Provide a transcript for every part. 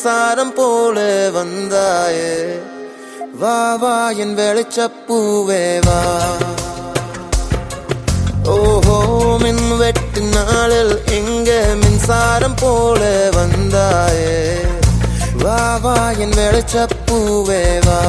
மின்சாரம் போல வந்தாயே வா வா என் வெளிச்சப்பூவே வா ஓஹோ மின் வெட்டு நாளில் எங்க மின்சாரம் போல வந்தாயே வா வா என் வெளிச்சப்பூவே வா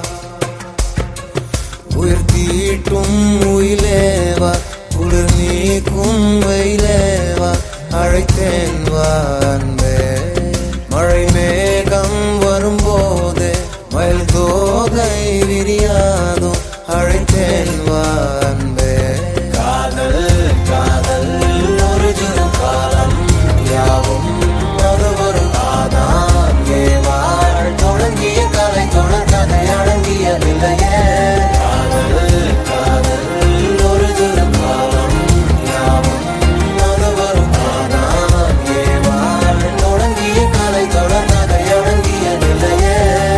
உயிர் தீட்டும் உயிலேவா குளிர் நீக்கும் வெயிலேவா அழைத்தேன் வா அன்பே மழை மேகம் வரும்போது மயில் தோகை விரியாதோ அழைத்தேன் வா அன்பே காதல் காதல் ஒரு சிறு காலம் யாவும் அது ஒரு காதான் ஏவாள் தொடங்கிய கலை தொடர் கதை அடங்கிய நிலையே காதல் காதல் ஒரு சிறு காலம் யாவும் அது ஒரு காதான் ஏவாள் தொடங்கிய கலை தொடர் கதை அடங்கிய நிலையே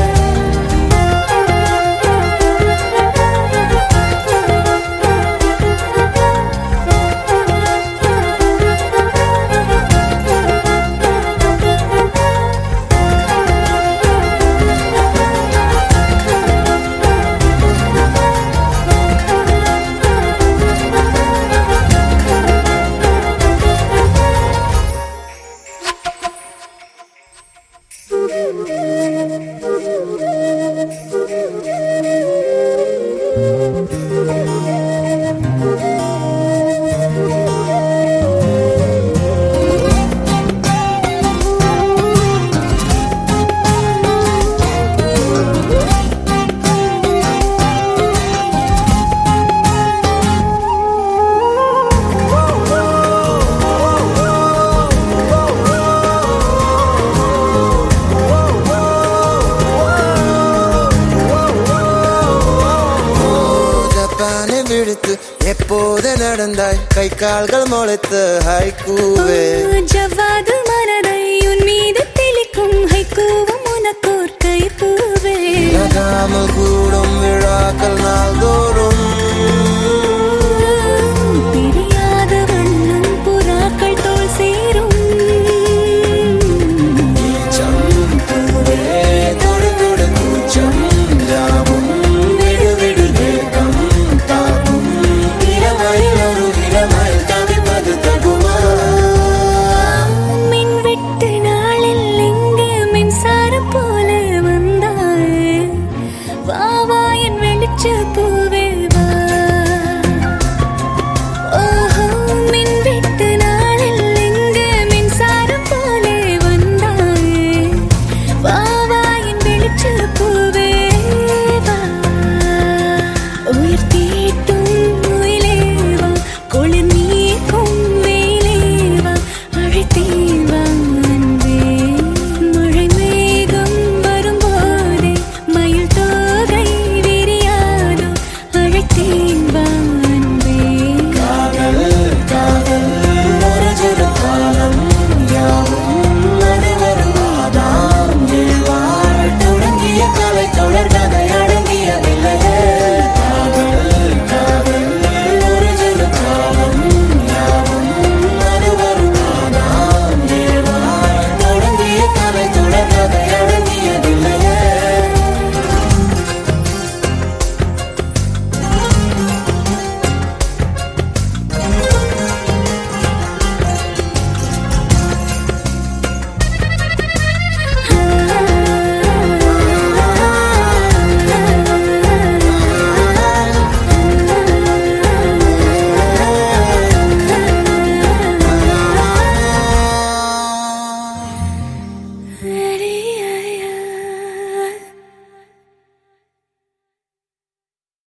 ஜப்பானை விடுத்து எப்போது நடந்தாய் கை கால்கள் முளைத்து ஹைக்கூவே ஜவ்வாது மனதை உன் மீது தெளிக்கும் ஹைக்கூவும் உனக்கோர் கைப்பூவே நகாமல் கூட